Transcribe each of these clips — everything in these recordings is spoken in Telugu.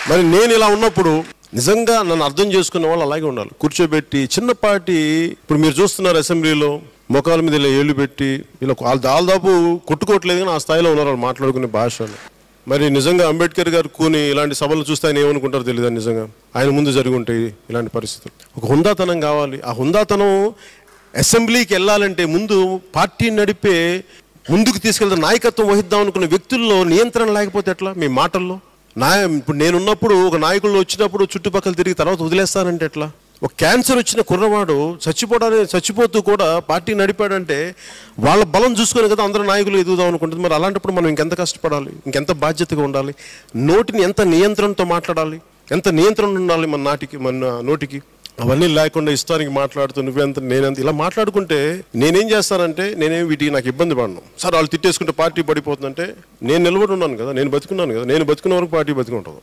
మరి నేను ఇలా ఉన్నప్పుడు నిజంగా నన్ను అర్థం చేసుకున్న వాళ్ళు అలాగే ఉండాలి కూర్చోబెట్టి చిన్నపాటి ఇప్పుడు మీరు చూస్తున్నారు అసెంబ్లీలో ముఖాల మీద ఇలా ఏళ్ళు పెట్టి ఇలా వాళ్ళు దాదాపు కొట్టుకోవట్లేదు కానీ ఆ స్థాయిలో ఉన్నారు వాళ్ళు మాట్లాడుకునే భాషలు మరి నిజంగా అంబేద్కర్ గారు కూని ఇలాంటి సభలు చూస్తే ఆయన ఏమనుకుంటారో తెలియదు నిజంగా ఆయన ముందు జరిగి ఉంటాయి ఇలాంటి పరిస్థితులు ఒక హుందాతనం కావాలి ఆ హుందాతనం అసెంబ్లీకి వెళ్ళాలంటే ముందు పార్టీ నడిపే ముందుకు తీసుకెళ్తే నాయకత్వం వహిద్దాం అనుకున్న వ్యక్తుల్లో నియంత్రణ లేకపోతే ఎట్లా మీ మాటల్లో నా ఇప్పుడు నేనున్నప్పుడు ఒక నాయకులు వచ్చినప్పుడు చుట్టుపక్కల తిరిగి తర్వాత వదిలేస్తానంటే ఎట్లా ఒక క్యాన్సర్ వచ్చిన కుర్రవాడు చచ్చిపోవడానికి చచ్చిపోతూ కూడా పార్టీ నడిపాడంటే వాళ్ళ బలం చూసుకొని కదా అందరూ నాయకులు ఎదుగుదాం అనుకుంటుంది మరి అలాంటప్పుడు మనం ఇంకెంత కష్టపడాలి ఇంకెంత బాధ్యతగా ఉండాలి నోటిని ఎంత నియంత్రణతో మాట్లాడాలి ఎంత నియంత్రణ ఉండాలి మన నాటికి మన నోటికి అవన్నీ లేకుండా ఇష్టానికి మాట్లాడుతూ నువ్వెంత నేనెంత ఇలా మాట్లాడుకుంటే నేనేం చేస్తానంటే నేనేం వీటికి నాకు ఇబ్బంది పడను సార్ వాళ్ళు తిట్టేసుకుంటే పార్టీ పడిపోతుందంటే నేను నిలబడి ఉన్నాను కదా నేను బతుకున్నాను కదా నేను బతుకున్న వరకు పార్టీ బతుకుంటుంది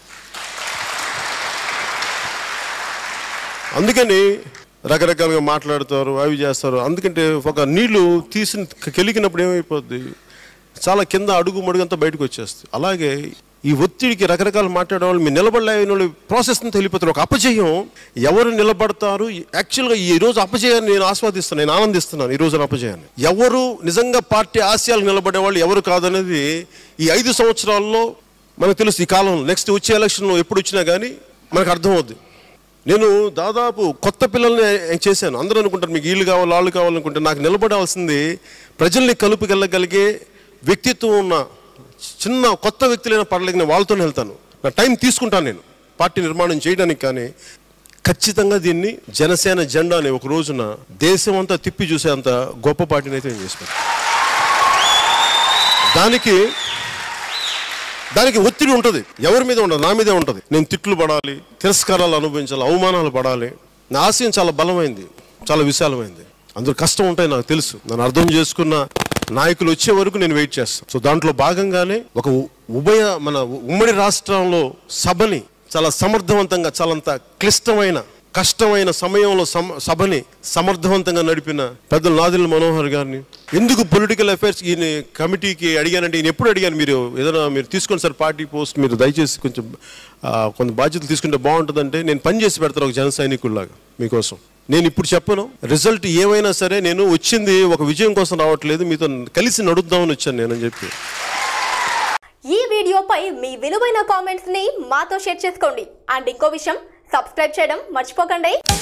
అందుకని రకరకాలుగా మాట్లాడతారు అవి చేస్తారు అందుకంటే ఒక నీళ్లు తీసి కెలికినప్పుడు ఏమైపోద్ది చాలా కింద అడుగు మడుగంతా బయటకు వచ్చేస్తుంది అలాగే ఈ ఒత్తిడికి రకరకాలు మాట్లాడే వాళ్ళు మీరు నిలబడలేని వాళ్ళు ప్రాసెస్ అంతా వెళ్ళిపోతారు ఒక అపజయం ఎవరు నిలబడతారు యాక్చువల్గా ఈ రోజు అపజయాన్ని నేను ఆస్వాదిస్తున్నాను నేను ఆనందిస్తున్నాను ఈ రోజున అపజయాన్ని ఎవరు నిజంగా పార్టీ ఆశయాలు నిలబడే వాళ్ళు ఎవరు కాదనేది ఈ ఐదు సంవత్సరాల్లో మనకు తెలుసు ఈ కాలంలో నెక్స్ట్ వచ్చే ఎలక్షన్లో ఎప్పుడు వచ్చినా కానీ మనకు అర్థమవుద్ది నేను దాదాపు కొత్త పిల్లల్ని చేశాను అందరూ అనుకుంటారు మీకు వీళ్ళు కావాలి వాళ్ళు కావాలనుకుంటే నాకు నిలబడాల్సింది ప్రజల్ని కలుపుకెళ్ళగలిగే వ్యక్తిత్వం ఉన్న చిన్న కొత్త వ్యక్తులైన పర్లేదు నేను వాళ్ళతోనే వెళ్తాను నా టైం తీసుకుంటాను నేను పార్టీ నిర్మాణం చేయడానికి కానీ ఖచ్చితంగా దీన్ని జనసేన జెండాని ఒక రోజున దేశం అంతా తిప్పి చూసేంత గొప్ప పార్టీని అయితే నేను చేసుకుంటాను దానికి దానికి ఒత్తిడి ఉంటుంది ఎవరి మీద ఉండదు నా మీదే ఉంటుంది నేను తిట్లు పడాలి తిరస్కారాలు అనుభవించాలి అవమానాలు పడాలి నా ఆశయం చాలా బలమైంది చాలా విశాలమైంది అందులో కష్టం ఉంటాయి నాకు తెలుసు నన్ను అర్థం చేసుకున్న నాయకులు వచ్చే వరకు నేను వెయిట్ చేస్తాను సో దాంట్లో భాగంగానే ఒక ఉ- ఉభయ మన ఉమ్మడి రాష్ట్రంలో సభని చాలా సమర్థవంతంగా చాలా అంత క్లిష్టమైన కష్టమైన సమయంలో సమ సభని సమర్థవంతంగా నడిపిన పెద్దలు నాదిల్ మనోహర్ గారిని ఎందుకు పొలిటికల్ అఫైర్స్ ఈయన కమిటీకి అడిగానంటే ఈయన ఎప్పుడు అడిగాను మీరు ఏదైనా మీరు తీసుకోండి సార్ పార్టీ పోస్ట్ మీరు దయచేసి కొంచెం ఆ, కొంత బాధ్యతలు తీసుకుంటే బాగుంటుందంటే నేను పని చేసి పెడతాను ఒక జన సైనికుల్లాగా మీకోసం నేను ఇప్పుడు చెప్పను రిజల్ట్ ఏమైనా సరే నేను వచ్చింది ఒక విజయం కోసం రావట్లేదు మీతో కలిసి నడుద్దామని వచ్చాను నేనని చెప్పి ఈ వీడియోపై మీ విలువైన కామెంట్స్ ని మాతో షేర్ చేసుకోండి అండ్ ఇంకో విషయం సబ్స్క్రైబ్ చేయడం మర్చిపోకండి